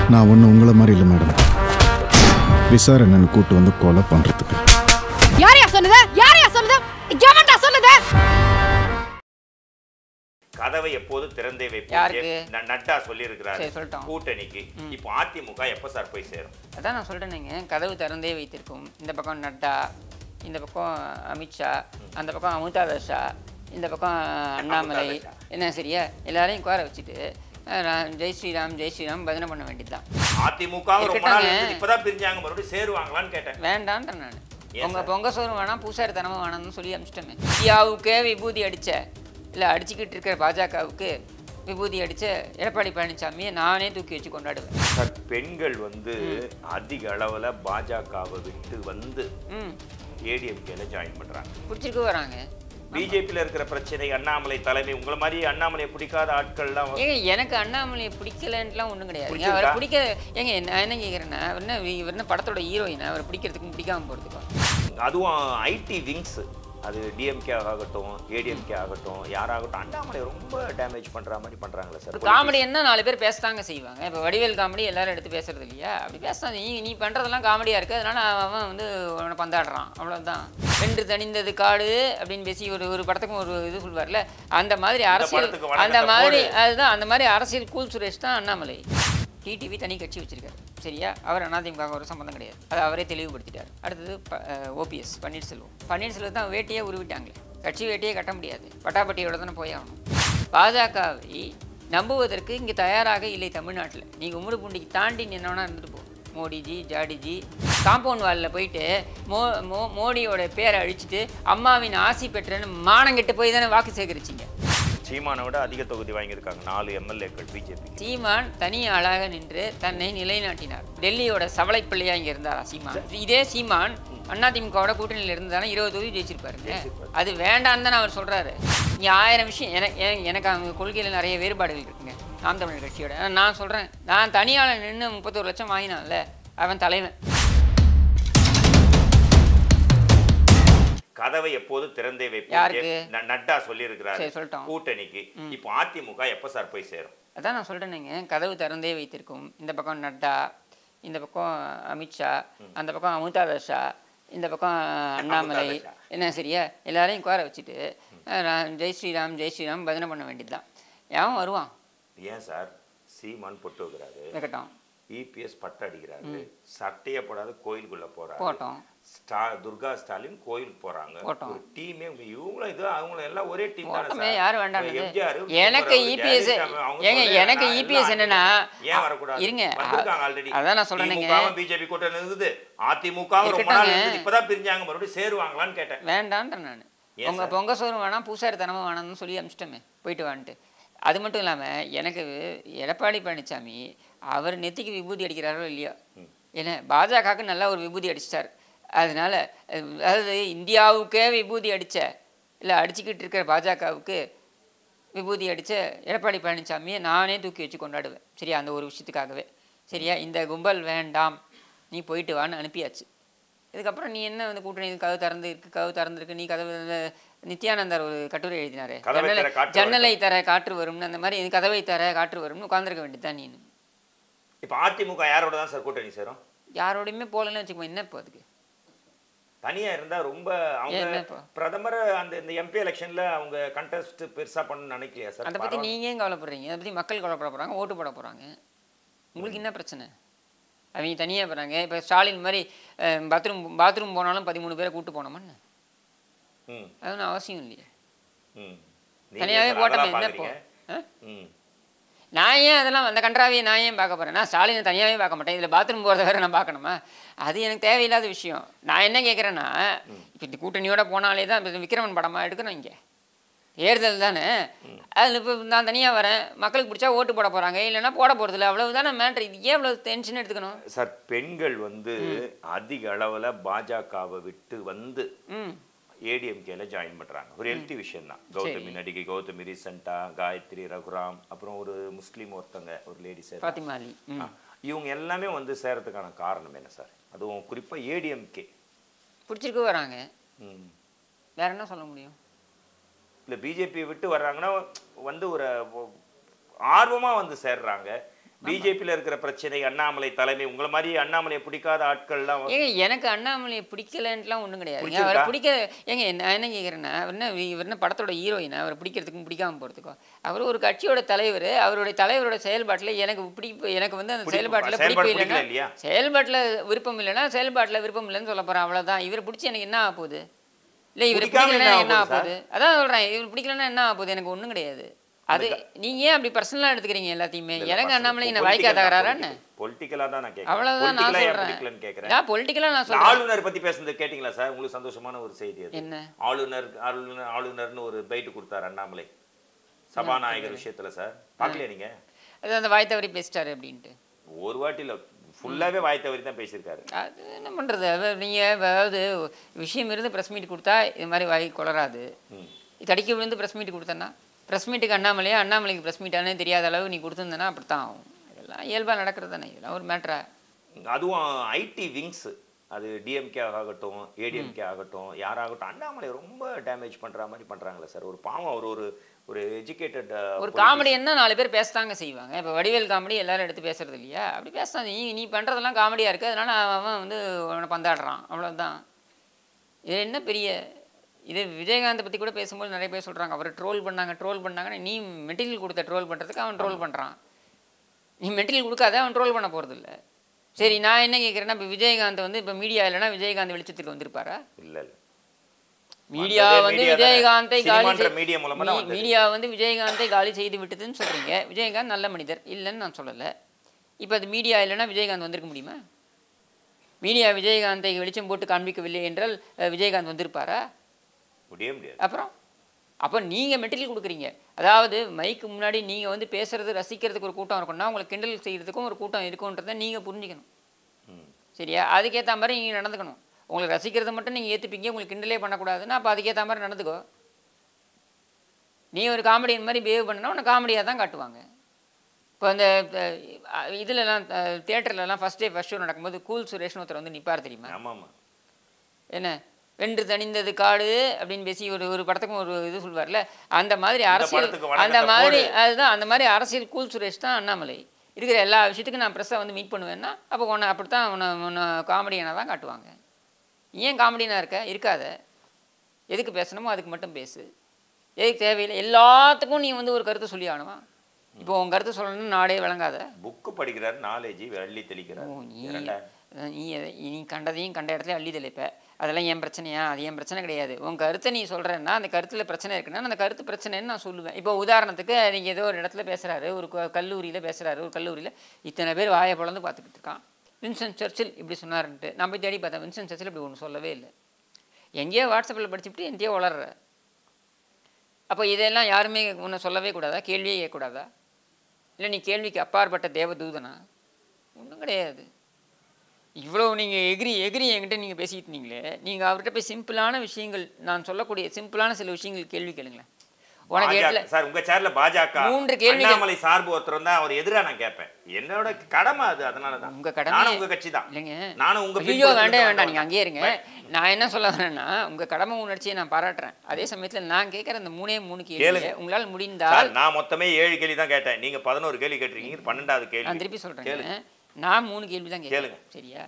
நான் ஒன்றும் உங்களை மாதிரி இல்லை மேடம் விசாரணைன்னு கூட்டு வந்து கொலை பண்ணுறதுக்கு யாரையா சொன்னது யாரையா சொன்னது எவன்டா சொன்னது கதவை எப்போது திறந்தே யாருக்கு? வைப்போம் ந- நட்டா சொல்லியிருக்கிறாரு சரி, சொல்லட்டும். கூட்டணிக்கு இப்போ அதிமுக எப்ப சார் போய் சேரும் அதான் நான் சொல்கிறேனுங்க கதவு திறந்தே வைத்திருக்கும் இந்த பக்கம் நட்டா இந்த பக்கம் அமித்ஷா அந்த பக்கம் அமிதாப் ஷா இந்த பக்கம் அண்ணாமலை அமிதாப் ஷா. என்ன சரியா எல்லாரையும் உட்கார வச்சுட்டு அஹ், ரா- ஜெய் ஸ்ரீராம் ஜெய் ஸ்ரீராம் பஜனை பண்ண வேண்டியதுதான் அதிமுக ரொம்ப நாள் இருக்கட்டுங்க. இருந்தது, இப்பதான் பிரிஞ்சாங்க மறுபடியும் சேருவாங்களான்னு கேட்டேன் வேண்டான்றேன் நான் ஏன் உங்க சார்? பொங்க சோறு வேணாம் பூசாரி தனமும் வேணாம்னு சொல்லி அனுப்பிச்சிட்டோமே இந்தியாவுக்கே விபூதி அடிச்ச இல்லை அடிச்சுக்கிட்டு இருக்கிற பாஜகவுக்கு விபூதி அடிச்ச எடப்பாடி பழனிசாமியை நானே தூக்கி வச்சு கொண்டாடுவேன் சார் பெண்கள் வந்து அதிக அளவுல பாஜகவை விட்டு வந்து ம் ஏடிஎம்கேல ஜாயின் பண்றாங்க பிடிச்சிருக்கு வராங்க பிஜேபியில் இருக்கிற பிரச்சனை அண்ணாமலை தலைமை உங்களை மாதிரி அண்ணாமலையை பிடிக்காத ஆட்கள்லாம் வந்து- ஏங்க எனக்கு அண்ணாமலையை பிடிக்கலன்ட்டுலாம் ஒன்றும் கிடையாது பிடிச்சிருக்கா? அவரை பிடிக்க ஏங்க நான் என்ன கேட்குறேன்னா அவர் என்ன இவர் என்ன படத்தோட ஹீரோயின் அவரை பிடிக்கிறதுக்கும் பிடிக்காம போகிறதுக்கும் அதுவும் ஐடி விங்ஸ் அது டிஎம்கே ஆகட்டும் ஏடிஎம்கே ஆகட்டும் யாராகட்டும் அண்ணாமலை ரொம்ப டேமேஜ் பண்ற மாதிரி பண்றாங்களே சார் காமெடி என்ன நாலு பேர் பேசத்தாங்க செய்வாங்க இப்போ வடிவேல் காமெடி எல்லாரும் எடுத்து பேசுறது இல்லையா அப்படி பேசலாம் நீ நீ பண்ணுறதெல்லாம் காமெடியாக இருக்குது அதனால அவன் வந்து அவனை பந்தாடுறான் அவ்வளவுதான் வென்று தணிந்தது காடு அப்படின்னு பேசி ஒரு ஒரு படத்துக்கும் ஒரு இது சொல்வார்ல அந்த மாதிரி அரசியல் படத்துக்கு வணக்கத்தை அந்த மாதிரி போடு. அதுதான் அந்த மாதிரி அரசியல் கூல் சுரேஷ் தான் அண்ணாமலை டிடிவி தனி கட்சி வச்சிருக்காரு சரியா அவர் அதிமுக ஒரு சம்மந்தம் கிடையாது அதை அவரே தெளிவுபடுத்திட்டார் அடுத்தது ஓபிஎஸ் பன்னீர்செல்வம் பன்னீர்செல்வம் தான் வேட்டியே உருவிட்டாங்களே கட்சி வேட்டியே கட்ட முடியாது பட்டாப்பட்டியோட தானே போய் ஆகணும் பாஜகவை நம்புவதற்கு இங்கே தயாராக இல்லை தமிழ்நாட்டில் நீ உம்முடு பூண்டிக்கு தாண்டி நின்னவனா இருந்துட்டு போ மோடிஜி ஜாடிஜி காம்பவுண்ட் வாலில் போயிட்டு மோ மோ மோடியோட பேரை அழிச்சிட்டு அம்மாவின் ஆசி பெற்றேன்னு மானங்கெட்டு போய் தானே வாக்கு சேகரிச்சிங்க சீமானை விட அதிக தொகுதி வாங்கியிருக்காங்க நாலு எம்எல்ஏக்கள் பிஜேபி சீமான் தனி ஆளாக நின்று தன்னை நிலைநாட்டினார் டெல்லியோட சவலை பிள்ளையா இங்க இருந்தாரா சீமான் இதே சீமான் அதிமுகவோட கூட்டணியில் இருந்தாலும் இருபது தொகுதி ஜெயிச்சிருப்பாருங்க அது வேண்டான்னு தானே அவர் சொல்றாரு இங்க ஆயிரம் விஷயம் எனக்கு எனக்கு- எனக்கு அவங்க கொள்கையில நிறைய வேறுபாடுகள் இருக்குங்க நாம் தமிழர் கட்சியோட ஆனா நான் சொல்றேன் நான் தனியாள நின்று முப்பத்தொரு லட்சம் வாங்கினான்ல அவன் தலைவன் கதவை எப்போது திறந்தே வைப்போம் யாருக்கு? ந- நட்டா சொல்லியிருக்கிறாரு சரி, சொல்லட்டும். கூட்டணிக்கு இப்போ அதிமுக எப்ப சார் போய் சேரும் அதான் நான் சொல்கிறேனுங்க கதவு திறந்தே வைத்திருக்கும் இந்த பக்கம் நட்டா இந்த பக்கம் அமித்ஷா அந்த பக்கம் அமிதாப் ஷா இந்த பக்கம் அண்ணாமலை அமிதாப் ஷா. என்ன சரியா எல்லாரையும் உட்கார வச்சுட்டு அஹ், ரா- ஜெய் ஸ்ரீராம் ஜெய் ஸ்ரீராம் பஜனை பண்ண வேண்டியதுதான் எவன் வருவான் ஏன் சார் சீமான் பொட்டு வைக்கிறாரு இருக்கட்டும் இபிஎஸ் பட்டு அடிக்கிறாரு சட்டையே போடாத கோயிலுக்குள்ள போறாரு போட்டோம் ஸ்டா துர்கா ஸ்டாலின் கோயிலுக்கு போறாங்க போட்டோம். ஒரு டீமே இவங்களும் இது அவங்களும் எல்லாம் ஒரே டீம் தானே போட்டோமே சார் யாரும் வேண்டாம் எம்ஜிஆர் எனக்கு இபிஎஸ் ஏங்க எனக்கு இபிஎஸ் என்னன்னா ஏன் வரக்கூடாது இருங்க வந்திருக்காங்க ஆல்ரெடி அதான் நான் சொல்றேனுங்க பிஜேபி கூட்டணி இருந்தது அதிமுக ரொம்ப நாள் இருக்கட்டுங்க. இருந்தது இப்பதான் பிரிஞ்சாங்க மறுபடியும் சேருவாங்களான்னு கேட்டேன் வேண்டான்றேன் நான் ஏன் உங்க சார்? பொங்க சோறும் வேணாம் பூசாரி தனமும் வேணாம்னு சொல்லி அனுப்பிச்சிட்டோமே போயிட்டு வான்ட்டு அது மட்டும் இல்லாமல் எனக்கு எடப்பாடி பழனிசாமி அவர் நெத்திக்கு விபூதி அடிக்கிறாரோ இல்லையோ ஏன்னா பாஜகவுக்கு நல்லா ஒரு விபூதி அடிச்சிட்டார் அதனால அஹ், அதாவது இந்தியாவுக்கே விபூதி அடிச்ச இல்லை அடிச்சுக்கிட்டு இருக்கிற பாஜகவுக்கு விபூதி அடிச்ச எடப்பாடி பழனிசாமியை நானே தூக்கி வச்சு கொண்டாடுவேன் சரியா அந்த ஒரு விஷயத்துக்காகவே சரியா இந்த கும்பல் வேண்டாம் நீ போயிட்டு வான்னு அனுப்பியாச்சு இதுக்கப்புறம் நீ என்ன வந்து கூட்டணி கதவு திறந்து இருக்கு கதவு திறந்துருக்கு நீ கதவு நித்யானந்தர் ஒரு கட்டுரை எழுதினாரு கதவை ஜன்னலை திற, காற்று ஜன்னலை தர காற்று வரும்னு அந்த மாதிரி கதவை தர காற்று வரும்னு உட்காந்துருக்க வேண்டியதுதான் நீனு இப்ப அதிமுக யாரோட தான் சார் கூட்டணி சேரும் யாரோடையுமே போகலன்னு வச்சுக்கோ என்ன இப்போ அதுக்கு தனியா இருந்தா ரொம்ப அவங்க என்ன இப்போ? பிரதமர் அந்த இந்த எம்பி எலெக்ஷன்ல அவங்க கண்டெஸ்ட் பெருசா பண்ண நினைக்கலையா சார் அதை பற்றி நீங்கள் ஏன் கவலைப்படுறீங்க அதை பற்றி மக்கள் கவலைப்பட போகிறாங்க ஓட்டு போட போகிறாங்க உங்களுக்கு என்ன பிரச்சனை அவங்க தனியாக போகிறாங்க இப்போ ஸ்டாலின் மாதிரி பாத்ரூம் பாத்ரூம் போனாலும் பதிமூணு பேரை கூட்டு போனோமான்னு ம் அது ஒன்றும் அவசியம் இல்லையே ம் தனியாகவே நீங்க போட்டோமே அதெல்லாம் என்ன இப்போ பாக்குறீங்க? ஆ? ம் நான் ஏன் அதெல்லாம் அந்த கன்றாவியை நான் ஏன் பார்க்க போகிறேன் நான் ஸ்டாலினை தனியாகவே பார்க்க மாட்டேன் இதில் பாத்ரூம் போகிறத வேறு நான் பார்க்கணுமா அது எனக்கு தேவையில்லாத விஷயம் நான் என்ன கேட்குறேன்னா இப்போ இந்த கூட்டணியோட போனாலே தான் இப்ப விக்ரமன் படமாக எடுக்கணும் இங்கே தேர்தல் தானே அதில் இப்போ நான் தனியாக வரேன் மக்களுக்கு பிடிச்சா ஓட்டு போட போகிறாங்க இல்லைன்னா போட போகிறதில்ல அவ்வளவு தானே மேட்ரு இது ஏன் இவ்வளோ டென்ஷன் எடுத்துக்கணும் சார் பெண்கள் வந்து அதிக அளவுல பாஜகவை விட்டு வந்து ம் ஏடிஎம்கேல ஜாயின் பண்றாங்க ஒரு ஹெல்த்தி விஷயம் தான் கௌதமி நடிகை கௌதமி ரீசெண்டா காயத்ரி ரகுராம் அப்புறம் ஒரு முஸ்லீம் ஒருத்தங்க ஒரு லேடி சார் ஃபாத்திமா அலி ம் இவங்க எல்லாமே வந்து சேரத்துக்கான காரணம் என்ன சார் அதுவும் குறிப்பா ஏடிஎம்கே பிடிச்சிருக்கு வராங்க வேற என்ன சொல்ல முடியும் இல்ல பிஜேபி விட்டு வர்றாங்கன்னா வந்து ஒரு ஒ- ஆர்வமா வந்து சேர்றாங்க பிஜேபியில் இருக்கிற பிரச்சனை அண்ணாமலை தலைமை உங்களை மாதிரி அண்ணாமலையை பிடிக்காத ஆட்கள்லாம் ஏங்க எனக்கு அண்ணாமலையை பிடிக்கலன்ட்டுலாம் ஒன்றும் கிடையாது பிடிச்சிருக்கா? அவரை பிடிக்க ஏங்க நான் என்ன கேட்குறேன்னா அவர் என்ன இவர் என்ன படத்தோட ஹீரோயின் அவரை பிடிக்கிறதுக்கும் பிடிக்காம போகிறதுக்கும் அவர் ஒரு கட்சியோட தலைவர் அவருடைய தலைவரோட செயல்பாட்டில் எனக்கு பிடிப்பு எனக்கு வந்து அந்த பிடிப்பு- செயல்பாட்டில் செயல்பாடு பிடிப்பு பிடிக்கல இல்லைன்னா இல்லையா? செயல்பாட்டில் விருப்பம் இல்லைன்னா செயல்பாட்டில் விருப்பம் இல்லைன்னு சொல்ல போகிறேன் அவ்வளோதான் இவரை பிடிச்சி எனக்கு என்ன ஆக போகுது இல்லை இவர் பிடிக்காம பிடிக்கலன்னா என்ன என்ன ஆக ஆக போகுது அதான் சொல்கிறேன் இவர் பிடிக்கலன்னா என்ன ஆக போகுது எனக்கு ஒன்றும் கிடையாது அது நீங்க ஏன் அப்படி பர்சனலாக எடுத்துக்கிறீங்க எல்லாத்தையுமே எனக்கு அண்ணாமலை என்ன வாய்க்கா தகராறான்னு பொலிட்டிக்கலா தான் நான் கேட்கிறேன் அவ்வளவுதான் நான் பொலிட்டிக்கலா ஏன் சொல்றேன் பிடிக்கலன்னு கேட்கிறேன் நான் பொலிட்டிக்கலாக நான் சொல்றேன் ஆளுநர் பத்தி பேசுனது கேட்டீங்களா சார் உங்களுக்கு சந்தோஷமான ஒரு செய்தி அது என்ன ஆளுநர் ஆளுநர் ஆளுநர்னு ஒரு பைட்டு கொடுத்தாரு அண்ணாமலை சபாநாயகர் விஷயத்துல சார் பார்க்கலையா நீங்க அது அந்த வாய் தவறி பேசிட்டாரு அப்படின்ட்டு ஒரு வாட்டில ஃபுல்லாவே வாய் தவறி தான் பேசியிருக்காரு அது என்ன பண்ணுறது நீங்கள் அதாவது விஷயம் இருந்து ப்ரெஸ் மீட் கொடுத்தா இது மாதிரி வாய் குளராது ம். தடிக்க விழுந்து ப்ரெஸ் மீட் கொடுத்தேன்னா ப்ரெஸ் மீட்டுக்கு அண்ணாமலையா அண்ணாமலைக்கு ப்ரெஸ் மீட்டானே தெரியாத அளவு நீ கொடுத்துருந்தேன்னா அப்படி தான் ஆகும் இதெல்லாம் இயல்பாக நடக்கிறது தானே இதெல்லாம் ஒரு மேட்ரா அதுவும் ஐடி விங்ஸ் அது டிஎம்கே ஆகட்டும் ஏடிஎம்கே ஆகட்டும் யாராகட்டும் அண்ணாமலை ரொம்ப டேமேஜ் பண்ற மாதிரி பண்றாங்களே சார் ஒரு பாவம் அவர் ஒரு ஒரு எஜுகேட்டட் ஒரு காமெடி என்ன நாலு பேர் பேசத்தாங்க செய்வாங்க இப்போ வடிவேல் காமெடி எல்லாரும் எடுத்து பேசுறது இல்லையா அப்படி பேசுறாங்க நீ நீ பண்ணுறதெல்லாம் காமெடியாக இருக்குது அதனால அவன் வந்து அவனை பந்தாடுறான் அவ்வளவுதான் இது என்ன பெரிய இது விஜயகாந்தை பற்றி கூட பேசும்போது நிறைய பேர் சொல்கிறாங்க அவரை ட்ரோல் பண்ணாங்க ட்ரோல் பண்ணாங்கன்னு நீ மெட்டீரியல் கொடுத்த ட்ரோல் பண்ணுறதுக்கு அவன் ட்ரோல் பண்ணுறான் நீ மெட்டீரியல் கொடுக்காத அவன் ட்ரோல் பண்ண போகிறது இல்ல சரி நான் என்ன கேட்குறேன்னா இப்போ விஜயகாந்த் வந்து இப்போ மீடியா இல்லைன்னா விஜயகாந்த் வெளிச்சத்துக்கு வந்திருப்பாரா இல்ல இல்ல மீடியா வந்ததே வந்து media தானே. விஜயகாந்தை காலி சினிமான்ற செய்- media மூலமா தான் மீ- வந்தது. மீடியா வந்து விஜயகாந்தை காலி செய்து விட்டதுன்னு சொல்றீங்க விஜயகாந்த் நல்ல மனிதர் இல்லைன்னு நான் சொல்லலை இப்போ அது மீடியா இல்லைன்னா விஜயகாந்த் வந்திருக்க முடியுமா மீடியா விஜயகாந்தை வெளிச்சம் போட்டு காண்பிக்கவில்லை என்றால் அஹ், விஜயகாந்த் வந்திருப்பாரா முடிய முடியாது அப்புறம் அப்போ நீங்கள் மெட்டீரியல் கொடுக்குறீங்க அதாவது மைக்கு முன்னாடி நீங்கள் வந்து பேசுறது ரசிக்கிறதுக்கு ஒரு கூட்டம் இருக்கும்னா உங்களை கிண்டல் செய்கிறதுக்கும் ஒரு கூட்டம் இருக்குன்றதை நீங்கள் புரிஞ்சுக்கணும் ம். சரியா அதுக்கேற்ற மாதிரி நீங்கள் நடந்துக்கணும் உங்களுக்கு ரசிக்கிறத மட்டும் நீங்கள் ஏற்றுப்பீங்க உங்களுக்கு கிண்டலே பண்ணக்கூடாதுன்னா அப்போ அதுக்கேற்ற மாதிரி நடந்துக்கோ நீ ஒரு காமெடியன் மாதிரி பிஹேவ் பண்ணனா உன்னை காமெடியாக தான் காட்டுவாங்க இப்போ அந்த அஹ், இதுலலாம் அஹ், தியேட்டர்லலாம் ஃபஸ்ட் டே ஃபஸ்ட் ஷோ நடக்கும்போது கூல் சுரேஷ்னு ஒருத்தர் வந்து நிற்பார் தெரியுமா ஆமா ஆமா என்ன வென்று தணிந்தது காடு அப்படின்னு பேசி ஒரு ஒரு படத்துக்கும் ஒரு இது சொல்வார்ல அந்த மாதிரி அரசியல் படத்துக்கு வணக்கத்தை அந்த மாதிரி போடு. அதுதான் அந்த மாதிரி அரசியல் கூல் சுரேஷ் தான் அண்ணாமலை இருக்கிற எல்லா விஷயத்துக்கும் நான் ப்ரெஸ்ஸை வந்து மீட் பண்ணுவேன்னா அப்போ உன்னை அப்படி தான் உன்னை உன்னை காமெடியனாக தான் காட்டுவாங்க ஏன் காமெடியனாக இருக்க இருக்காத எதுக்கு பேசணுமோ அதுக்கு மட்டும் பேசு எதுக்கு தேவையில்லை எல்லாத்துக்கும் நீ வந்து ஒரு கருத்தை சொல்லி ஆகணுமா இப்போ உன் கருத்தை சொல்லணும்னு நாடே விளங்காத புக்கு படிக்கிறார் நாலேஜ் வெள்ளி தெளிக்கிறார் ஓ நீ இரண்டா? அஹ் நீ எதை- நீ கண்டதையும் கண்ட இடத்துல அள்ளி தெளிப்ப அதெல்லாம் என் பிரச்சனையா அது என் பிரச்சனை கிடையாது உன் கருத்தை நீ சொல்கிறேன்னா அந்த கருத்தில் பிரச்சனை இருக்குன்னா அந்த கருத்து பிரச்சனைன்னு நான் சொல்லுவேன் இப்போ உதாரணத்துக்கு நீங்கள் ஏதோ ஒரு இடத்துல பேசுகிறாரு ஒரு கல்லூரியில் பேசுகிறாரு ஒரு கல்லூரியில் இத்தனை பேர் வாயை பிளந்து பார்த்துக்கிட்டு இருக்கான் வின்சென்ட் சர்ச்சில் இப்படி சொன்னாருன்ட்டு நான் போய் தேடி பார்த்தேன் வின்சென்ட் சர்ச்சில் இப்படி ஒன்று சொல்லவே இல்லை எங்கேயோ வாட்ஸ்அப்பில் படிச்சுட்டு எங்கேயோ வளர்ற அப்போ இதெல்லாம் யாருமே உன்னை சொல்லவே கூடாதா கேள்வியே கேட்கக்கூடாதா இல்லை நீ கேள்விக்கு அப்பாற்பட்ட தேவதூதனா ஒன்றும் கிடையாது இவ்வளோ நீங்கள் எகிரி எகிரி என்கிட்ட நீங்கள் பேசிட்டு இருந்தீங்களே நீங்கள் அவர்கிட்ட போய் சிம்பிளான விஷயங்கள் நான் சொல்லக்கூடிய சிம்பிளான சில விஷயங்கள் கேள்வி கேளுங்களேன் உனக்கு பாஜக எட்டில் சார் உங்க சேர்ல பாஜக மூன்று கேள்விகள். அண்ணாமலை சார்பு ஒருத்தர் தான் அவர் எதிரா நான் கேட்பேன் என்னோட கடமை அது அதனால தான் உங்க கடமை நானும் உங்க கட்சி தான் இல்லைங்க நானும் உங்க ஐயோ பின்புலத்துல வேண்டாம் இருந்து வேண்டாம் நீங்கள் வந்தவன் அங்கேயே இருங்க நான் என்ன சொல்ல வரேன்னா உங்கள் கடமை உணர்ச்சியை நான் பாராட்டுறேன் அதே சமயத்தில் நான் கேட்குற அந்த மூணே மூணு கேள்வி கேளுங்க. உங்களால் முடிந்தால் சார் நான் மொத்தமே ஏழு கேள்வி தான் கேட்டேன் நீங்க பதினோரு கேள்வி கேட்டிருக்கீங்க இது பன்னெண்டாவது நான் கேள்வி திருப்பி சொல்கிறேங்க கேளுங்க. நான் மூணு கேள்வி தான் கேளுங்க. கேட்குறேன் சரியா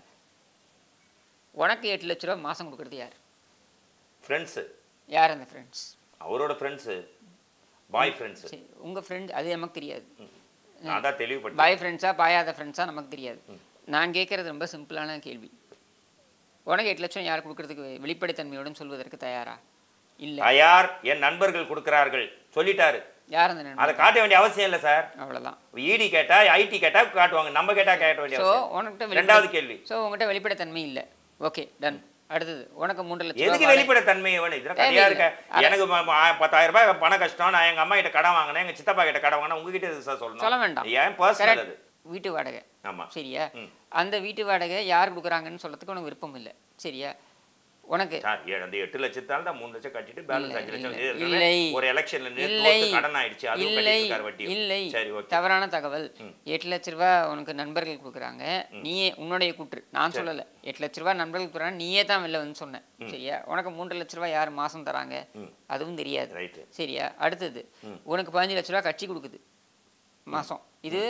உனக்கு எட்டு லட்ச ரூபா மாதம் கொடுக்குறது யார் ஃப்ரெண்ட்ஸ் யார் அந்த ஃப்ரெண்ட்ஸ் அவரோட ஃப்ரெண்ட்ஸ் பாய் ஃப்ரெண்ட்ஸ் சரி உங்கள் ஃப்ரெண்ட் அது நமக்கு தெரியாது நான் தான் தெளிவுபட்டேன் பாய் ஃப்ரெண்ட்ஸா பாயாத ஃப்ரெண்ட்ஸா நமக்கு தெரியாது நான் கேட்குறது ரொம்ப சிம்பிளான கேள்வி உனக்கு எட்டு லட்சம் யார் கொடுக்கறதுக்கு வெளிப்படைத்தன்மையுடன் சொல்வதற்கு தயாரா இல்லை தயார் என் நண்பர்கள் கொடுக்கிறார்கள் சொல்லிட்டாரு யார் அந்த அதை நண்பர் காட்ட வேண்டிய அவசியம் இல்லை சார் அவ்வளோதான் இடி கேட்டா ஐடி கேட்டா காட்டுவாங்க நம்ம கேட்டா காட்ட வேண்டிய ஸோ அவசியம் உனக்கிட்ட ரெண்டாவது வெளிப்படை கேள்வி ஸோ உங்ககிட்ட வெளிப்படைத்தன்மை இல்லை ஓகே டன் அடுத்தது உனக்கு மூன்று லட்சம் எதுக்கு ரூபாய் வெளிப்பட தன்மை வேணும் இதெல்லாம் தேவையில்லை. கதையா இருக்க அட- எனக்கு ம- ம- பத்தாயிரம் ரூபாய் பண கஷ்டம் நான் எங்க அம்மா கிட்ட கடன் வாங்கினேன் எங்க சித்தப்பா கிட்ட கடன் வாங்கினேன் உங்ககிட்ட எது சார் சொல்லணும் சொல்ல வேண்டாம் ஏன் பர்சனல் Correct. அது வீட்டு வாடகை ஆமா சரியா ம். அந்த வீட்டு வாடகை யார் கொடுக்குறாங்கன்னு சொல்றதுக்கு உனக்கு விருப்பம் இல்லை சரியா உனக்கு சார் ஏ- அந்த எட்டு லட்சத்தால தான் மூணு லட்சம் கட்டிட்டு பேலன்ஸ் இல்லை, அஞ்சு லட்சம் இல்லை, ஏற்கனவே இல்லை. ஒரு எலெக்ஷன்ல இல்லை நின்று கடன் ஆயிடுச்சு அதுவும் இல்லை கட்டிட்டு இருக்காரு வட்டி இல்லை சரி ஓகே தவறான தகவல் எட்டு லட்ச ரூபா உனக்கு நண்பர்கள் கொடுக்குறாங்க நீயே உன்னுடைய கூற்று நான் சொல்லலை எட்டு லட்ச ரூபா நண்பர்கள் கொடுக்குறாங்க நீயே தான் வெளில வந்து சொன்ன சரியா உனக்கு மூன்று லட்ச ரூபா யார் மாசம் தராங்க அதுவும் தெரியாது ரைட்டு சரியா அடுத்தது உனக்கு பதினஞ்சு லட்ச ரூபா கட்சி கொடுக்குது மாசம் இது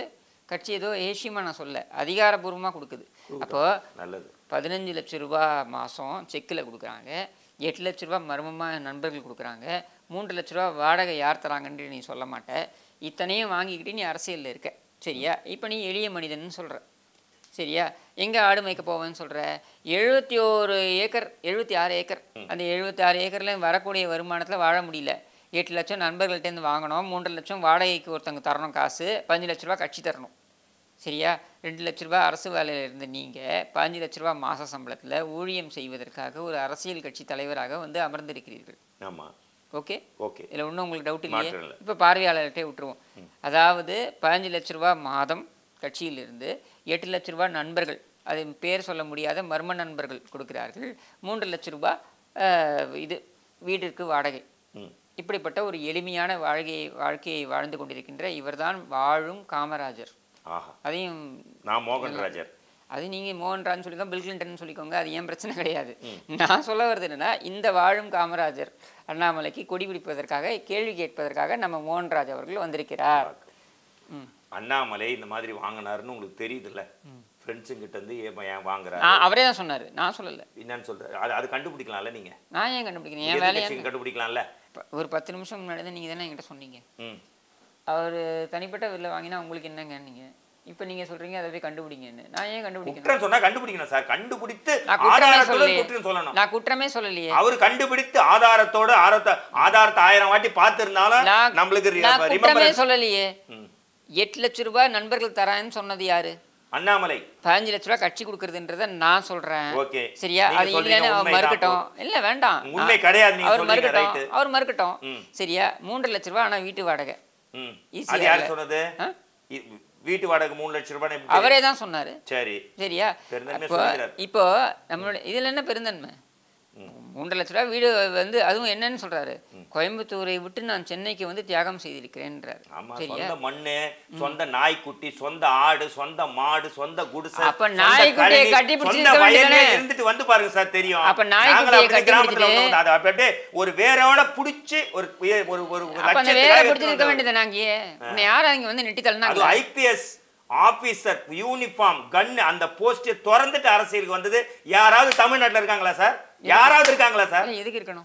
கட்சி ஏதோ ஏசியமாக நான் சொல்ல அதிகாரப்பூர்வமாக கொடுக்குது அப்போ நல்லது பதினஞ்சு லட்ச ரூபா மாதம் செக்கில் கொடுக்குறாங்க எட்டு லட்ச ரூபா மர்மமாக நண்பர்கள் கொடுக்குறாங்க மூன்று லட்ச ரூபா வாடகை யார் தராங்கன்னு நீ சொல்ல மாட்ட இத்தனையும் வாங்கிக்கிட்டு நீ அரசியலில் இருக்க சரியா இப்போ நீ எளிய மனிதன் சொல்கிற சரியா எங்கே ஆடு மேய்க்க போவேன்னு சொல்கிற எழுபத்தி ஒரு ஏக்கர் எழுபத்தி ஆறு ஏக்கர் அந்த எழுபத்தி ஆறு ஏக்கரில் வரக்கூடிய வருமானத்தில் வாழ முடியல எட்டு லட்சம் நண்பர்கள்ட்டேருந்து வாங்கணும் மூன்று லட்சம் வாடகைக்கு ஒருத்தவங்க தரணும் காசு பதினஞ்சு லட்ச ரூபா கட்சி தரணும் சரியா ரெண்டு லட்ச ரூபா அரசு வேலையில் இருந்த நீங்கள் பதினஞ்சு லட்ச ரூபா மாத சம்பளத்தில் ஊழியம் செய்வதற்காக ஒரு அரசியல் கட்சி தலைவராக வந்து அமர்ந்திருக்கிறீர்கள் ஆமா ஓகே ஓகே இதில் ஒன்றும் உங்களுக்கு டவுட் இல்லையே மாற்றம் இல்லை. இப்போ பார்வையாளர்கிட்டே விட்டுருவோம் அதாவது பதினஞ்சு லட்ச ரூபா மாதம் கட்சியிலிருந்து எட்டு லட்ச ரூபா நண்பர்கள் அது பேர் சொல்ல முடியாத மர்ம நண்பர்கள் கொடுக்கிறார்கள் மூன்று லட்ச ரூபா அஹ், இது வீட்டிற்கு வாடகை ம் இப்படிப்பட்ட ஒரு எளிமையான வாழ்க்கையை வாழ்க்கையை வாழ்ந்து கொண்டிருக்கின்ற இவர்தான் வாழும் காமராஜர் ஆஹா அதையும் நான் மோகன்ராஜர் அது நீங்கள் மோகன்ராஜ் சொல்லிக்கோங்க பில் கிளின்டன் சொல்லிக்கோங்க அது ஏன் பிரச்சனை கிடையாது நான் சொல்ல வருது என்னன்னா இந்த வாழும் காமராஜர் அண்ணாமலைக்கு கொடி பிடிப்பதற்காக கேள்வி கேட்பதற்காக நம்ம மோகன்ராஜ் அவர்கள் வந்திருக்கிறார் ம். அண்ணாமலை இந்த மாதிரி வாங்கினாருன்னு உங்களுக்கு தெரியுதுல்ல ஃப்ரெண்ட்ஸுங்கிட்ட இருந்து ஏன் ஏன் வாங்குறாரு நான் அவரே தான் சொன்னார் நான் சொல்லலை என்னன்னு சொல்றாரு அது அது கண்டுபிடிக்கலாம்ல நீங்க நான் ஏன் கண்டுபிடிக்கிறேன் என் வேலையை எதிர்க்கட்சிக்கு கண்டுபிடிக்கலாம்ல ஒரு பத்து நிமிஷம் முன்னாடி தான் நீங்கள் தானே என்கிட்ட சொன்னீங்க ம் அவர் தனிப்பட்ட வெளில வாங்கினா உங்களுக்கு என்னங்க நீங்கள் இப்போ நீங்கள் சொல்கிறீங்க அதை போய் கண்டுபிடிங்கன்னு நான் ஏன் கண்டுபிடிக்கணும் குற்றம் சொன்னா கண்டுபிடிக்கணும் சார் கண்டுபிடித்து நான் குற்றமே ஆதாரத்துடன் சொல்லலையே குற்றம் சொல்லணும் நான் குற்றமே சொல்லலையே அவர் கண்டுபிடித்து ஆதாரத்தோட ஆதாரத்தை ஆதாரத்தை ஆயிரம் வாட்டி பார்த்திருந்தாலும் நான் நம்மளுக்கு ரி- நான் குற்றமே remembrance- சொல்லலையே ம். எட்டு லட்ச ரூபாய் நண்பர்கள் தரான்னு சொன்னது யாரு அண்ணாமலை பதினஞ்சு லட்ச ரூபாய் கட்சி கொடுக்கறதுன்றத நான் சொல்றேன் ஓகே சரியா நீங்க அது சொல்றீங்க இல்லைன்னு அவர் உண்மைதான் மறுக்கட்டும் இல்ல வேண்டாம் உண்மை நான்- கிடையாது நீங்க அவர் சொல்றீங்க, மறுக்கட்டும் right. அவர் மறுக்கட்டும் ம். சரியா மூன்று லட்ச ரூபாய் ஆனா வீட்டு வாடகை ம். Easy அது ஆ யார் இல்ல. சொன்னது ஆ? இ- வீட்டு வாடகை மூணு லட்சம் ரூபாய் எப்படி அவரே தான் சொன்னாரு சரி சரியா பெருந்தன்மை அப்போ சொல்லிக்கிறார். இப்போ நம்மளோட இதுல என்ன பெருந்தன்மை மூன்று லட்ச ரூபாய் வீடு வந்து அதுவும் என்னன்னு சொல்றாரு கோயம்புத்தூரை விட்டு நான் சென்னைக்கு வந்து தியாகம் செய்திருக்கிறேன்றாரு ஆமா சரியா சொந்த மண்ணு சொந்த நாய்க்குட்டி சொந்த ஆடு சொந்த மாடு சொந்த குடிசை அப்ப சொந்த நாய்க்குட்டியை கழனி, கட்டி பிடிச்சு சொந்த இருக்க வயல்ல வேண்டியதுதானே? இருந்துட்டு வந்து பாருங்க சார் தெரியும் அப்ப நாங்களும் நாய்க்குட்டியை அப்படியே கட்டி கிராமத்துல பிடிச்சிட்டு- வந்தவங்க. அதை அப்படியே ஒரு வேரோட புடிச்சு ஒரு உய- ஒரு ஒரு அப்ப அந்த லட்சத்துக்காக வேலை எடுத்துட்டு பிடிச்சிருக்க வந்தவர். வேண்டியது நாங்க உன்னை யாரும் அங்க வந்து நெட்டி அது தள்ளினாங்க ஐபிஎஸ் ஆபீசர் யூனிஃபார்ம் கன் அந்த போஸ்டை திறந்துட்டு அரசியலுக்கு வந்தது யாராவது தமிழ்நாட்டுல இருக்காங்களா சார் யாராவது இருக்காங்களா சார் எதுக்கு இருக்கணும்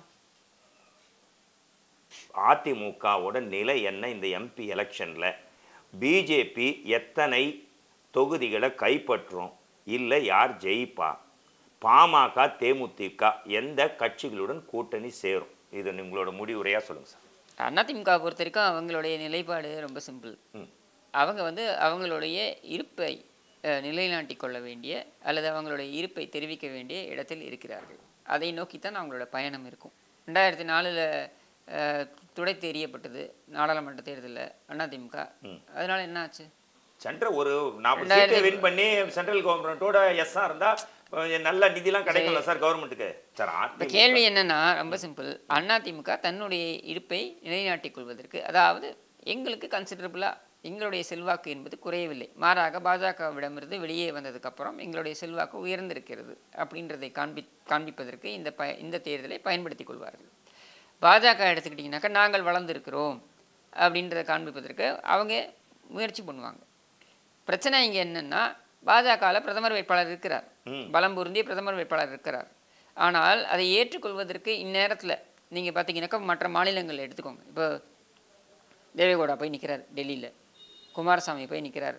அதிமுகவோட நிலை என்ன இந்த எம்பி எலெக்ஷன்ல பிஜேபி எத்தனை தொகுதிகளை கைப்பற்றும் இல்லை யார் ஜெயிப்பா பாமக தேமுதிக எந்த கட்சிகளுடன் கூட்டணி சேரும் இது உங்களோட முடிவுரையா சொல்லுங்க சார் அதிமுக பொறுத்த வரைக்கும் அவங்களுடைய நிலைப்பாடு ரொம்ப சிம்பிள் ம். அவங்க வந்து அவங்களுடைய இருப்பை அஹ், நிலைநாட்டிக் கொள்ள வேண்டிய அல்லது அவங்களுடைய இருப்பை தெரிவிக்க வேண்டிய இடத்தில் இருக்கிறார்கள் அதை நோக்கித்தான் அவங்களோட பயணம் இருக்கும் ரெண்டாயிரத்தி நாலில் துடை தெரியப்பட்டது நாடாளுமன்ற தேர்தலில் அதிமுக அதனால என்ன ஆச்சு சென்ட்ரல் ஒரு நாற்பது ரெண்டாயிரத்தி- சீட்டை வின் பண்ணி சென்ட்ரல் கவர்மெண்ட்டோட எஸ்ஸா இருந்தா அஹ், நல்ல நிதிலாம் கிடைக்கும்ல சார் கவர்மெண்ட்டுக்கு சார் இப்போ அதிமுக கேள்வி என்னன்னா ரொம்ப சிம்பிள் அதிமுக தன்னுடைய இருப்பை நிலைநாட்டிக் கொள்வதற்கு அதாவது எங்களுக்கு கன்சிடரபுளாக எங்களுடைய செல்வாக்கு என்பது குறையவில்லை மாறாக பாஜகவிடமிருந்து வெளியே வந்ததுக்கப்புறம் எங்களுடைய செல்வாக்கு உயர்ந்திருக்கிறது அப்படின்றதை காண்பி காண்பிப்பதற்கு இந்த ப இந்த தேர்தலை பயன்படுத்திக் கொள்வார்கள் பாஜக எடுத்துக்கிட்டிங்கனாக்கா நாங்கள் வளர்ந்திருக்கிறோம் அப்படின்றத காண்பிப்பதற்கு அவங்க முயற்சி பண்ணுவாங்க பிரச்சனை இங்கே என்னன்னா பாஜகவில் பிரதமர் வேட்பாளர் இருக்கிறார் ம். பலம் பொருந்திய பிரதமர் வேட்பாளர் இருக்கிறார் ஆனால் அதை ஏற்றுக்கொள்வதற்கு இந்நேரத்தில் நீங்கள் பார்த்தீங்கன்னாக்கா மற்ற மாநிலங்கள் எடுத்துக்கோங்க இப்போ தேவேகவுடா போய் நிற்கிறார் டெல்லியில் குமாரசாமி போய் நிற்கிறார்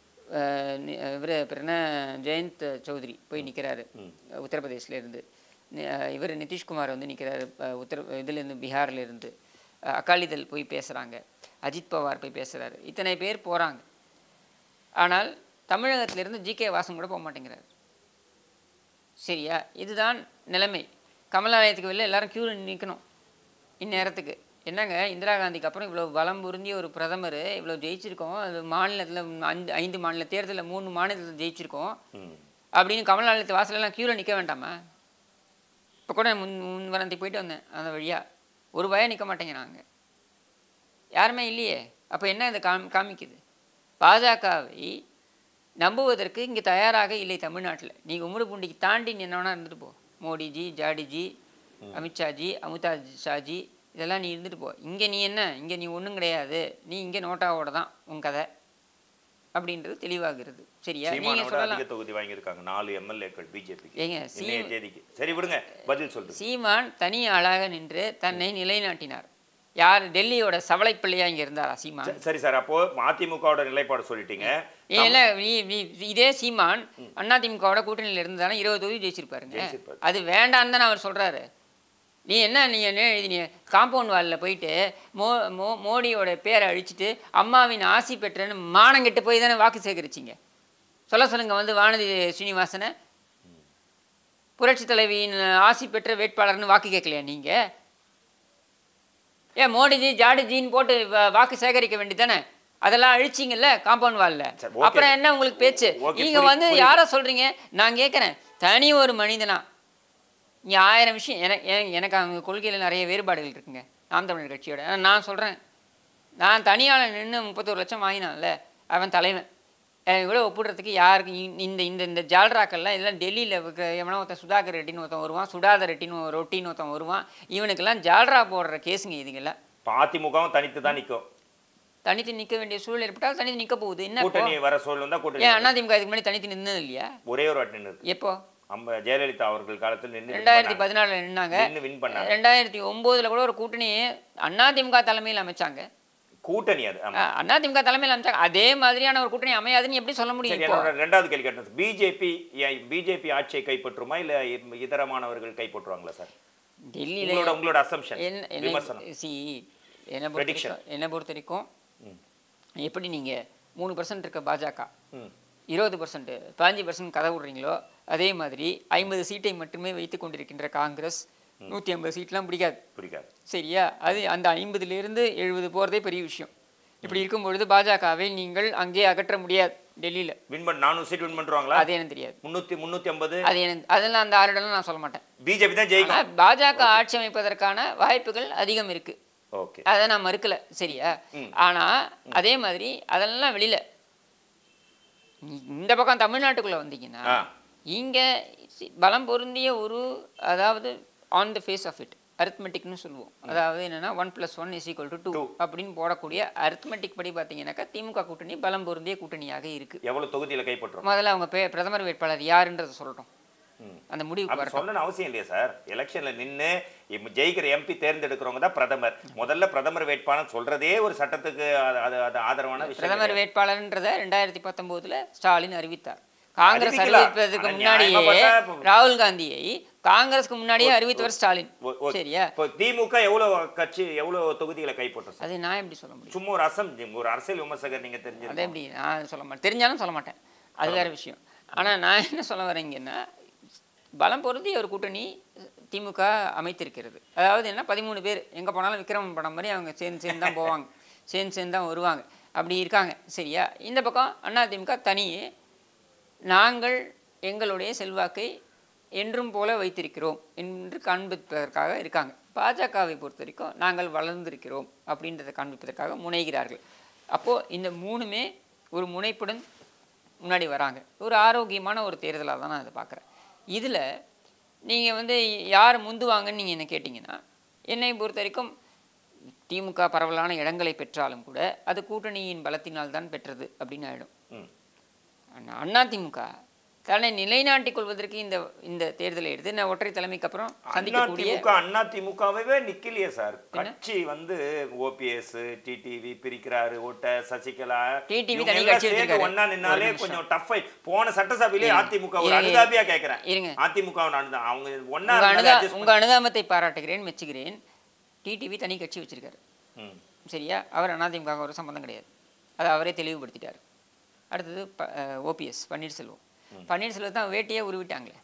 இவர் பேர் என்ன ஜெயந்த் சௌத்ரி போய் நிற்கிறாரு உத்தரப்பிரதேஷ்ல இருந்து நி- அஹ் இவர் நிதிஷ்குமார் வந்து நிற்கிறாரு உத்தர இதுலேருந்து பீகார்ல இருந்து அஹ் அகாலிதள் போய் பேசுகிறாங்க அஜித் பவார் போய் பேசுகிறாரு இத்தனை பேர் போகிறாங்க ஆனால் தமிழகத்திலிருந்து ஜி கே வாசன் கூட போக மாட்டேங்கிறார் சரியா இதுதான் நிலைமை கமலாலயத்துக்கு வெளில எல்லாரும் க்யூவில் நிற்கணும் இந்நேரத்துக்கு என்னங்க இந்திரா காந்திக்கு அப்புறம் இவ்வளோ பலம் பொருந்திய ஒரு பிரதமர் இவ்வளோ ஜெயிச்சிருக்கோம் அது மாநிலத்தில் ஐந்து ஐந்து மாநில தேர்தலில் மூணு மாநிலத்தில் ஜெயிச்சிருக்கோம் ம். அப்படின்னு கமலாலயத்து வாசலெல்லாம் க்யூவில் நிற்க வேண்டாமா இப்போ கூட முன் முன்வரந்தி போயிட்டு வந்தேன் அந்த வழியாக ஒரு பயம் நிற்க மாட்டேங்கிறாங்க யாருமே இல்லையே அப்போ என்ன இதை காம் காமிக்குது பாஜகவை நம்புவதற்கு இங்கே தயாராக இல்லை தமிழ்நாட்டில் நீங்கள் உம்முடு பூண்டிக்கு தாண்டி நீ என்ன வேணா இருந்துட்டு போ மோடிஜி ஜாடிஜி அமித்ஷாஜி அமிதா ஷாஜி இதெல்லாம் நீ இருந்துட்டு போ இங்கே நீ என்ன இங்கே நீ ஒன்றும் கிடையாது நீ இங்கே நோட்டாவோட தான் உன் கதை அப்படின்றது தெளிவாகிறது சரியா நீங்க சீமானோட சொல்லலாம் அதிக தொகுதி வாங்கியிருக்காங்க நாலு எம்எல்ஏக்கள் பிஜேபி ஏங்க, இன்னைய சீ- தேதிக்கு சரி விடுங்க பதில் சொல்லுங்க சீமான் தனி ஆளாக நின்று தன்னை நிலைநாட்டினார் யார் டெல்லியோட சவலை பிள்ளையா இங்க இருந்தாரா சீமான் ச- சரி சார் அப்போ அதிமுகவோட நிலைப்பாடு சொல்லிட்டீங்க இல்ல நீ- நீ- இதே சீமான் அதிமுகவோட கூட்டணியில இருந்தாலும் இருபது தொகுதி ஜெயிச்சிருப்பாருங்க ஜெயிச்சிருப்பாரு. அது வேண்டாம் தானே அவர் சொல்றாரு நீ என்ன நீ என்ன எழுதினீ காம்பவுண்ட் வாலில் போயிட்டு மோ மோ மோடியோட பேரை அழிச்சிட்டு அம்மாவின் ஆசி பெற்றேன்னு மானங்கெட்டு போய் தானே வாக்கு சேகரிச்சிங்க சொல்ல சொல்லுங்க வந்து வானதி ஸ்ரீனிவாசனை புரட்சி தலைவியின் ஆசி பெற்ற வேட்பாளர்னு வாக்கு கேட்கலையா நீங்க ஏன் மோடிஜி ஜாடிஜின்னு போட்டு வா- வாக்கு சேகரிக்க வேண்டியதானே அதெல்லாம் அழிச்சிங்கல்ல காம்பவுண்ட் வால்ல சரி, okay. அப்புறம் என்ன உங்களுக்கு பேச்சு Okay, நீங்க புரி- வந்து புரியுது. யார சொல்றீங்க நான் கேட்குறேன் தனி ஒரு மனிதனா இங்கே ஆயிரம் விஷயம் எனக்கு எனக்கு- எனக்கு அவங்க கொள்கையில் நிறைய வேறுபாடுகள் இருக்குங்க நாம் தமிழர் கட்சியோட ஆனா நான் சொல்கிறேன் நான் தனியால் நின்று முப்பத்தோரு லட்சம் வாங்கினான்ல அவன் தலைவன் அவன் கூட ஒப்பிடுறதுக்கு யாருக்கு இ- இந்த இந்த இந்த ஜால்ராக்கள்லாம் எல்லாம் டெல்லியில் எவனோ ஒருத்தன் சுதாகர் ரெட்டின்னு ஒருத்தன் வருவான் சுடாதர் ரெட்டின்னு ஒரு ரொட்டின்னு ஒருத்தன் வருவான் இவனுக்கெல்லாம் ஜால்ரா போடுற கேஸுங்க இதுங்கெல்லாம் இப்ப அதிமுகவும் தனித்து தான் நிற்கும் தனித்து நிற்க வேண்டிய சூழல் ஏற்பட்டால் தனித்து நிற்க போகுது என்ன இப்போ? கூட்டணி வர சூழல் தான் கூட்டணி ஏன் அதிமுக இதுக்கு முன்னாடி தனித்து நின்னது இல்லையா ஒரே ஒரு வாட்டி நின்று எப்போ நம்ம ஜெயலலிதா அவர்கள் காலத்தில் நின்று ரெண்டாயிரத்தி பதினாலில் நின்னாங்க நின்று வின் பண்ணாங்க ரெண்டாயிரத்தி ஒம்போதுல கூட ஒரு கூட்டணியை அதிமுக தலைமையில் அமைச்சாங்க கூட்டணி அது ஆமா அஹ் அதிமுக தலைமையில் அமைச்சாங்க அதே மாதிரியான ஒரு கூட்டணி அமையாதுன்னு எப்படி சொல்ல முடியும் சரி இப்போ என்னோட ரெண்டாவது கேள்வி கேட்டேன் பிஜேபி பிஜேபி ஆட்சியை கைப்பற்றுமா இல்ல இ- இதரமானவர்கள் கைப்பற்றுவாங்களா சார் டெல்லியில உங்களோட உங்களோட அசம்ஷன் என்ன விமர்சனம் என்ன சி என்னை பொறுத்த Prediction. வரைக்கும் என்னை பொறுத்த வரைக்கும் ம். எப்படி நீங்க மூணு பர்சன்ட் இருக்க பாஜக ம். இருபது பர்சன்ட் பதினஞ்சு பர்சன்ட் கதை விடுறீங்களோ அதே மாதிரி ஐம்பது சீட்டை மட்டுமே வைத்துக் கொண்டிருக்கின்ற காங்கிரஸ் நூற்றி ஐம்பது சீட்லாம் பிடிக்காது பிடிக்காது சரியா அது அந்த ஐம்பதுலேருந்து எழுபது போகிறதே பெரிய விஷயம் இப்படி இருக்கும் பொழுது பாஜகவை நீங்கள் அங்கே அகற்ற முடியாது டெல்லியில் வின் பண்ண நானூறு சீட் வின் பண்ணுவாங்களா அது எனக்கு தெரியாது முன்னூத்தி முன்னூத்தி ஐம்பது அது எனக்கு அதெல்லாம் அந்த ஆறுடலாம் நான் சொல்ல மாட்டேன் பிஜேபி தான் ஆனா ஜெயிக்கும் பாஜக ஆட்சி அமைப்பதற்கான வாய்ப்புகள் அதிகம் இருக்கு ஓகே அதை நான் மறுக்கல சரியா ம். ஆனா அதே மாதிரி அதெல்லாம் வெளியில நீ- இந்த பக்கம் தமிழ்நாட்டுக்குள்ள வந்தீங்கன்னா ஆ. இங்க சி- பலம் பொருந்திய ஒரு அதாவது on the face of it அரித்மெட்டிக்னு சொல்லுவோம் அதாவது என்னன்னா one plus one is equal to two Two. அப்படின்னு போடக்கூடிய அரித்மெட்டிக் படி பார்த்தீங்கன்னாக்கா திமுக கூட்டணி பலம் பொருந்திய கூட்டணியாக இருக்கு எவ்வளவு தொகுதியில கைப்பற்றும் முதல்ல அவங்க பே- பிரதமர் வேட்பாளர் யாருன்றதை சொல்லட்டும் ம். அந்த முடிவுக்கு அப்படி வரட்டும் சொல்லணும் அவசியம் இல்லையா சார் எலெக்ஷன்ல நின்னு இப்ப ஜெயிக்கிற எம்பி தேர்ந்தெடுக்கிறவங்க தான் பிரதமர் முதல்ல பிரதமர் வேட்பாளர் சொல்றதே ஒரு சட்டத்துக்கு அது அது அது ஆதரவான விஷயம் பிரதமர் கிடையாது. வேட்பாளர்ன்றத ரெண்டாயிரத்தி பத்தொன்பதுல ஸ்டாலின் அறிவித்தார் காங்கிரஸ் அறிவிக்கலாம். அறிவிப்பதற்கு ஆனா முன்னாடியே நியாயமா பார்த்தா இப்ப- ராகுல் காந்தியை காங்கிரஸ்க்கு முன்னாடியே அறிவித்தவர் ஸ்டாலின் ஒ- ஒ- சரியா இப்போ திமுக எவ்வளவு கட்சி எவ்வளவு தொகுதிகளை கைப்பற்றும் சார் அது நான் எப்படி சொல்ல முடியும் சும்மா ஒரு அசம் ஒரு அரசியல் விமர்சகர் நீங்க அதை தெரிஞ்சு எப்படி நான் சொல்ல மாட்டேன் தெரிஞ்சாலும் சொல்ல மாட்டேன் அது வேற விஷயம் ஆனா நான் என்ன சொல்ல வரேங்கன்னா பலம் பொருந்திய ஒரு கூட்டணி திமுக அமைத்திருக்கிறது அதாவது என்ன பதிமூணு பேர் எங்க போனாலும் விக்ரமன் படம் மாதிரி அவங்க சேர்ந்து சேர்ந்து தான் போவாங்க சேர்ந்து சேர்ந்து தான் வருவாங்க அப்படி இருக்காங்க சரியா இந்த பக்கம் அதிமுக தனியே நாங்கள் எங்களுடைய செல்வாக்கை என்றும் போல வைத்திருக்கிறோம் என்று காண்பிப்பதற்காக இருக்காங்க பாஜகவை பொறுத்த வரைக்கும் நாங்கள் வளர்ந்திருக்கிறோம் அப்படின்றத காண்பிப்பதற்காக முனைகிறார்கள் அப்போது இந்த மூணுமே ஒரு முனைப்புடன் முன்னாடி வராங்க ஒரு ஆரோக்கியமான ஒரு தேர்தலாக தான் நான் இதை பார்க்குறேன் இதில் நீங்கள் வந்து யார் முந்துவாங்கன்னு நீங்கள் என்ன கேட்டிங்கன்னா என்னை பொறுத்த வரைக்கும் திமுக பரவலான இடங்களை பெற்றாலும் கூட அது கூட்டணியின் பலத்தினால் தான் பெற்றது அப்படின்னு ஆயிடும் ம். ஆனா அதிமுக தன்னை நிலைநாட்டிக் கொள்வதற்கு இந்த இந்த தேர்தலை எடுத்து நான் ஒற்றை தலைமைக்கு அப்புறம் சந்திக்கக்கூடிய அதிமுக அண்ணா திமுகவே நிக்கலையே சார் கட்சி வந்து ஓபிஎஸ் டிடிவி பிரிக்கிறாரு ஓட்ட சசிகலா TTV இவங்க தனி எல்லாம் கட்சி சேர்ந்து வச்சிருக்காரு. ஒண்ணா நின்னாலே ஒரு நிமிஷம். கொஞ்சம் டஃப் போன சட்டசபையிலே இருங்க. அதிமுக ஒரு இருங்க. அனுதாபியா கேக்குறேன் இருங்க. அதிமுக அனுதா அவங்க ஒண்ணா உங்க இருந்தாலே அனுதா adjust உங்க அனுதாபத்தை பாராட்டுகிறேன் மெச்சுகிறேன் டிடிவி தனி கட்சி வச்சிருக்காரு பண்ணி- ம். சரியா அவர் அதிமுக ஒரு சம்மந்தம் கிடையாது அதை அவரே தெளிவுபடுத்திட்டார் அடுத்தது ஓபிஎஸ் பன்னீர்செல்வம் பன்னீர்செல்வத்தை தான் வேட்டியே உருவிட்டாங்களே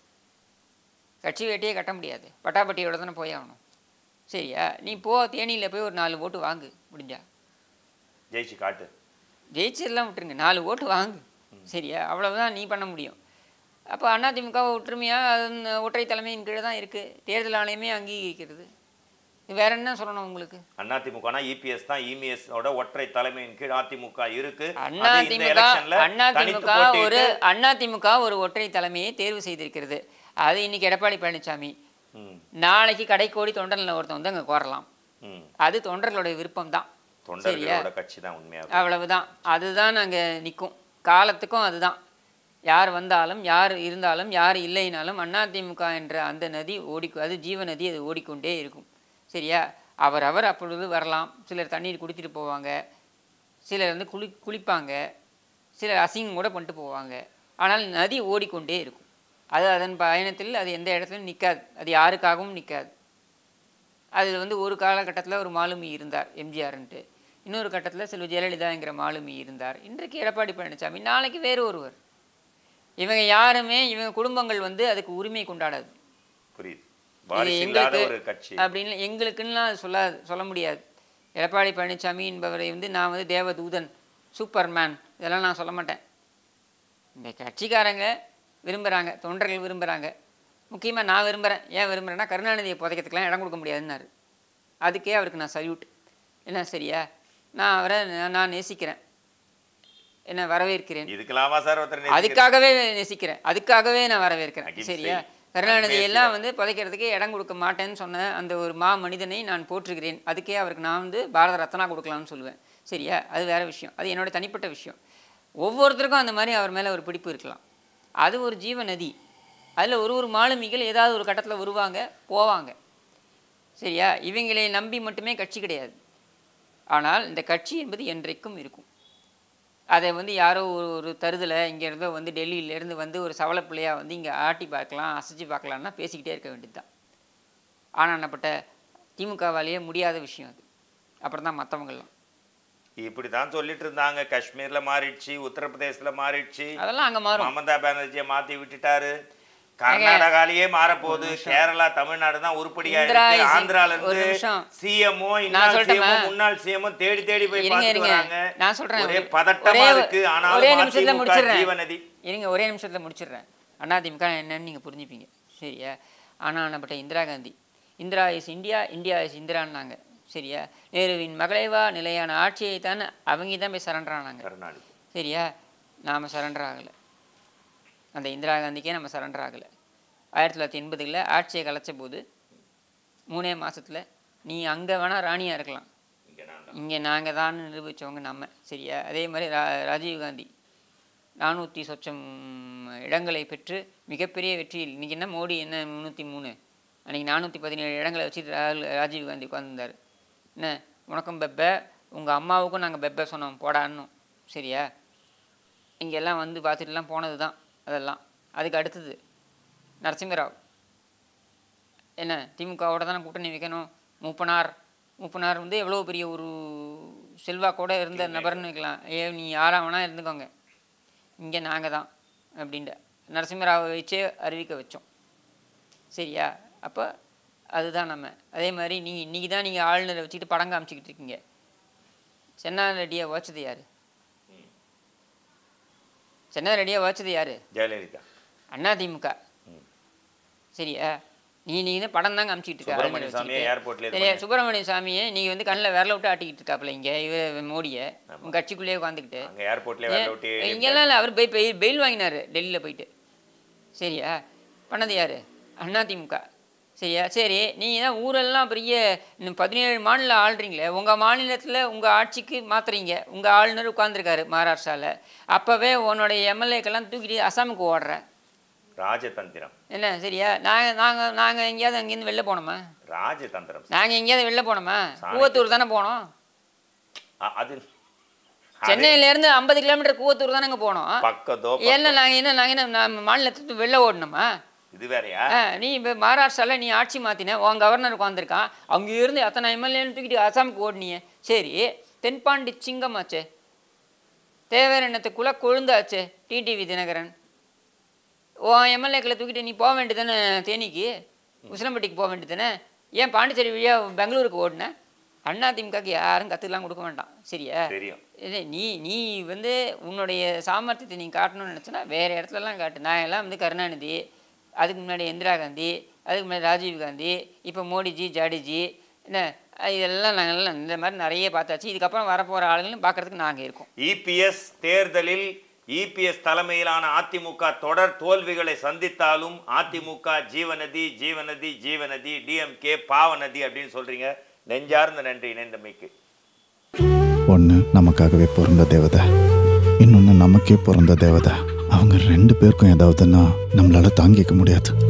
கட்சி வேட்டியே கட்ட முடியாது பட்டாபட்டியோட தானே போய் ஆகணும் சரியா நீ போ தேனியில் போய் ஒரு நாலு ஓட்டு வாங்கு முடிஞ்சா ஜெயிச்சு காட்டு ஜெயிச்சதெல்லாம் விட்டுருங்க நாலு ஓட்டு வாங்கு சரியா அவ்வளவுதான் நீ பண்ண முடியும் அப்போ அதிமுக ஒற்றுமையாக அது ஒற்றை தலைமையின் கீழே தான் இருக்குது தேர்தல் ஆணையமே அங்கீகரிக்கிறது வேற என்ன சொல்லணும் உங்களுக்கு அதிமுகனா இபிஎஸ் தான் இமிஎஸ் ஓட ஒற்றை தலைமையின் கீழ் அதிமுக இருக்கு அது இந்த அதிமுக எலெக்ஷன்ல தனித்து அதிமுக ஒரு போட்டியிட்டு அதிமுக ஒரு ஒற்றை தலைமையை தேர்வு செய்திருக்கிறது அது இன்னைக்கு எடப்பாடி பழனிசாமி ம், நாளைக்கு கடைக்கோடி தொண்டனில் ஒருத்தன் வந்து அங்கே கோரலாம் ம். அது தொண்டர்களுடைய விருப்பம் தான் சரியா தொண்டர்களோட கட்சி தான் உண்மையா அவ்வளவுதான் அதுதான் அங்கே நிற்கும் காலத்துக்கும் அதுதான் யார் வந்தாலும் யார் இருந்தாலும் யார் இல்லைனாலும் அதிமுக என்ற அந்த நதி ஓடி அது ஜீவ நதி அது ஓடிக்கொண்டே இருக்கும் சரியா அவரவர் அப்பொழுது வரலாம் சிலர் தண்ணீர் குடிச்சிட்டு போவாங்க சிலர் வந்து குளி குளிப்பாங்க சிலர் அசிங்கம் கூட பண்ணிட்டு போவாங்க ஆனால் நதி ஓடிக்கொண்டே இருக்கும் அது அதன் பயணத்தில் அது எந்த இடத்துலையும் நிற்காது அது யாருக்காகவும் நிற்காது அதில் வந்து ஒரு காலகட்டத்தில் ஒரு மாலுமி இருந்தார் எம்ஜிஆர்ன்ட்டு இன்னொரு கட்டத்தில் செல்வ ஜெயலலிதாங்கிற மாலுமி இருந்தார் இன்றைக்கு எடப்பாடி பழனிசாமி நாளைக்கு வேறு ஒருவர் இவங்க யாருமே இவங்க குடும்பங்கள் வந்து அதுக்கு உரிமை கொண்டாடாது புரியுது இது வாரிசு இல்லாத எங்களுக்கு ஒரு கட்சி அப்படின்னு எங்களுக்குன்னுலாம் சொல்லாது சொல்ல முடியாது எடப்பாடி பழனிசாமி என்பவரை வந்து நான் வந்து தேவதூதன் சூப்பர்மேன் இதெல்லாம் நான் சொல்ல மாட்டேன் இந்த கட்சிக்காரங்க விரும்புகிறாங்க தொண்டர்கள் விரும்புகிறாங்க முக்கியமாக நான் விரும்புகிறேன் ஏன் விரும்புகிறேன்னா கருணாநிதியை புதைக்கிறதுக்கெலாம் இடம் கொடுக்க முடியாதுன்னாரு அதுக்கே அவருக்கு நான் சல்யூட் என்ன சரியா நான் அவரை நான் நான் நேசிக்கிறேன் என்ன வரவேற்கிறேன் இதுக்கெல்லாமா சார் ஒருத்தர் நேசிக்கிறது? அதுக்காகவே நேசிக்கிறேன் அதுக்காகவே நான் வரவேற்கிறேன் அகிம்சை. சரியா கருணாநிதி எல்லாம் அன்பே வந்து புதைக்கிறதுக்கு இடம் கொடுக்க மாட்டேன்னு சொன்ன அந்த ஒரு மா மனிதனை நான் போற்றுகிறேன் அதுக்கே அவருக்கு நான் வந்து பாரத ரத்னா கொடுக்கலாம்னு சொல்லுவேன் சரியா அது வேற விஷயம் அது என்னோட தனிப்பட்ட விஷயம் ஒவ்வொருத்தருக்கும் அந்த மாதிரி அவர் மேலே ஒரு பிடிப்பு இருக்கலாம் அது ஒரு ஜீவ நதி அதில் ஒரு ஒரு மாலுமிகள் ஏதாவது ஒரு கட்டத்தில் வருவாங்க போவாங்க சரியா இவங்களை நம்பி மட்டுமே கட்சி கிடையாது ஆனால் இந்த கட்சி என்பது என்றைக்கும் இருக்கும் அதை வந்து யாரோ ஒரு ஒரு தருதலை இங்கே இருந்தோ வந்து டெல்லியிலேருந்து வந்து ஒரு சவலை பிள்ளையா வந்து இங்கே ஆட்டி பார்க்கலாம் அசைச்சு பார்க்கலாம்னா பேசிக்கிட்டே இருக்க வேண்டியது தான் ஆனானப்பட்ட திமுகவாலேயே முடியாத விஷயம் அது அப்புறம் தான் மற்றவங்கெல்லாம் இப்படிதான் சொல்லிட்டு இருந்தாங்க காஷ்மீர்ல மாறிடுச்சு உத்தரப்பிரதேசத்துல மாறிடுச்சு அதெல்லாம் அங்கே மாறும் மமதா பானர்ஜியை மாத்தி விட்டுட்டாரு கர்நாடகாலயே மாறப்போகுது கேரளா தமிழ்நாடு தான் உருப்படியா இந்திரா இருக்கு is- ஆந்திரால ஒரு இருந்து நிமிஷம். சிஎம்ஓ நான் இன்னாள் சொல்லட்டுமா? சிஎம்ஓ முன்னாள் சிஎம்ஓ தேடி தேடி போய் இருங்க பார்த்துட்டு இருங்க வராங்க நான் சொல்கிறேன் ஒரே பதட்டமா இருக்கு ஒரே ஆனாலும் நிமிஷத்தில் அதிமுக முடிச்சிடுறேன் ஜீவநதி இருங்க ஒரே நிமிஷத்தில் முடிச்சிடுறேன் அதிமுக என்னன்னு நீங்கள் புரிஞ்சுப்பீங்க சரியா ஆனானப்பட்ட Indira Gandhi Indira is India India is இந்திரான்னாங்க சரியா நேருவின் மகளேவா நிலையான ஆட்சியை தான் அவங்க தான் போய் சரண்டர் ஆனாங்க கருணாநிதி சரியா நாம் சரண்டர் ஆகலை அந்த இந்திரா காந்திக்கே நம்ம சரண்டர் ஆகலை ஆயிரத்தி தொள்ளாயிரத்தி எண்பதுகளில் ஆட்சியை கலைச்ச போது மூணே மாசத்துல நீ அங்கே வேணால் ராணியாக இருக்கலாம் இங்க நான் தான். இங்கே நாங்கள் தான் நிரூபித்தவங்க நம்ம சரியா அதே மாதிரி ரா ராஜீவ் காந்தி நானூற்றி சொச்சம் இடங்களை பெற்று மிகப்பெரிய வெற்றியில் இன்றைக்கி என்ன மோடி என்ன முந்நூற்றி மூணு அன்றைக்கி நானூற்றி பதினேழு இடங்களை வச்சுட்டு ராகுல் ராஜீவ் காந்தி உட்காந்துருந்தார் என்ன உனக்கும் பெப்ப உங்கள் அம்மாவுக்கும் நாங்கள் பெப்ப சொன்னோம் போடான்னோம் சரியா இங்கெல்லாம் வந்து பார்த்துட்டுலாம் போனது தான் அதெல்லாம் அதுக்கு அடுத்தது நரசிம்மராவ் என்ன திமுகவோட தானே கூட்டணி வைக்கணும் மூப்பனார் மூப்பனார் வந்து எவ்வளோ பெரிய ஒரு செல்வாக்கோட இருந்த நபர்னு வைக்கலாம் ஏ நீ யாரா வேணா இருந்துக்கோங்க இங்கே நாங்கள் தான் அப்படின்ட்டு நரசிம்மராவை வச்சே அறிவிக்க வச்சோம் சரியா அப்போ அதுதான் நம்ம அதே மாதிரி நீங்கள் இன்றைக்கி தான் நீங்கள் ஆளுநரை வச்சுக்கிட்டு படம் காமிச்சிக்கிட்டு இருக்கீங்க சென்னா ரெட்டியை வச்சது யார் சென்னா ரெட்டியை வச்சது யார் ஜெயலலிதா அதிமுக சரியா நீ நீ தான் படம் தான் காமிச்சிட்டு இருக்க சுப்பிரமணிய ஆளுநரை சாமியை வச்சுக்கிட்டு. ஏர்போர்ட்ல இது சரியா பண்ணி- சுப்பிரமணிய சாமியை நீங்க வந்து கண்ணில் விரல விட்டு ஆட்டிக்கிட்டு இருக்காப்புல இங்க இவ மோடியை உங்க கட்சிக்குள்ளேயே உட்காந்துக்கிட்டு அங்க ஏர்போர்ட்ல வேலை விட்டு இங்கெல்லாம் இல்லை அவர் போய் பெயில் பெயில் வாங்கினாரு டெல்லியில் போயிட்டு சரியா பண்ணது யாரு அதிமுக சரியா சரி நீங்கள் தான் ஊரெல்லாம் பெரிய இன்னும் பதினேழு மாநிலம் ஆள்றீங்களே உங்கள் மாநிலத்தில் உங்கள் ஆட்சிக்கு மாத்துறீங்க உங்கள் ஆளுநர் உட்காந்துருக்காரு மகாராஷ்டிராவில் அப்போவே உன்னோடைய எம்எல்ஏக்கெல்லாம் தூக்கிட்டு அசாமுக்கு ஓடுற ராஜதந்திரம் என்ன சரியா நாங்கள் நாங்கள் நாங்கள் எங்கேயாவது அங்கேருந்து வெளில போனோமா ராஜதந்திரம் நாங்கள் எங்கேயாவது வெளில போனோமா சாணக்கியம். கூவத்தூர் தானே போனோம் அ- அது சென்னையிலேருந்து ஐம்பது கிலோமீட்டர் கூவத்தூர் தானே போனோம் பக்கத்தோ என்ன நாங்கள் என்ன நாங்கள் என்ன நம்ம மாநிலத்துக்கு வெளில ஓடணுமா இது வேறயா ஆ, நீ இப்போ மகாராஷ்டிராவில் நீ ஆட்சி மாற்றின உன் கவர்னர் உட்காந்துருக்கான் அங்கே இருந்து அத்தனை எம்எல்ஏன்னு தூக்கிட்டு அசாமுக்கு ஓடினியே சரி தென்பாண்டி சிங்கமாச்சே தேவேரணத்தை குல கொழுந்தாச்சே டிடிவி தினகரன் உன் எம்எல்ஏக்களை தூக்கிட்டு நீ போக வேண்டியதானே தேனிக்கு உசிலம்பட்டிக்கு போக வேண்டியதானே ஏன் பாண்டிச்சேரி வழியாக பெங்களூருக்கு ஓடின அதிமுகக்கு யாரும் கற்றுலாம் கொடுக்க வேண்டாம் சரியா தெரியும் இல்லை நீ நீ வந்து உன்னுடைய சாமர்த்தியத்தை நீ காட்டணும்னு நினச்சினா வேறு இடத்துலலாம் காட்டு நான் எல்லாம் வந்து கருணாநிதி அதுக்கு முன்னாடி இந்திரா காந்தி அதுக்கு முன்னாடி ராஜீவ் காந்தி இப்போ மோடிஜி ஜாடிஜி என்ன அஹ் இதெல்லாம் நாங்கள்லாம் இந்த மாதிரி நிறைய பார்த்தாச்சு இதுக்கப்புறம் வரப்போகிற ஆளுங்களும் பார்க்கறதுக்கு நாங்கள் இருக்கோம் இபிஎஸ் தேர்தலில் இபிஎஸ் தலைமையிலான அதிமுக தொடர் தோல்விகளை சந்தித்தாலும் அதிமுக ஜீவநதி ஜீவநதி ஜீவநதி டிஎம்கே பாவநதி அப்படின்னு சொல்றீங்க நெஞ்சார்ந்த நன்றி இணைந்தமைக்கு ஒன்று நமக்காகவே பிறந்த தேவதை இன்னொன்று நமக்கே பிறந்த தேவதை அவங்க ரெண்டு பேருக்கும் ஏதாவதுன்னா நம்மளால தாங்கிக்க முடியாது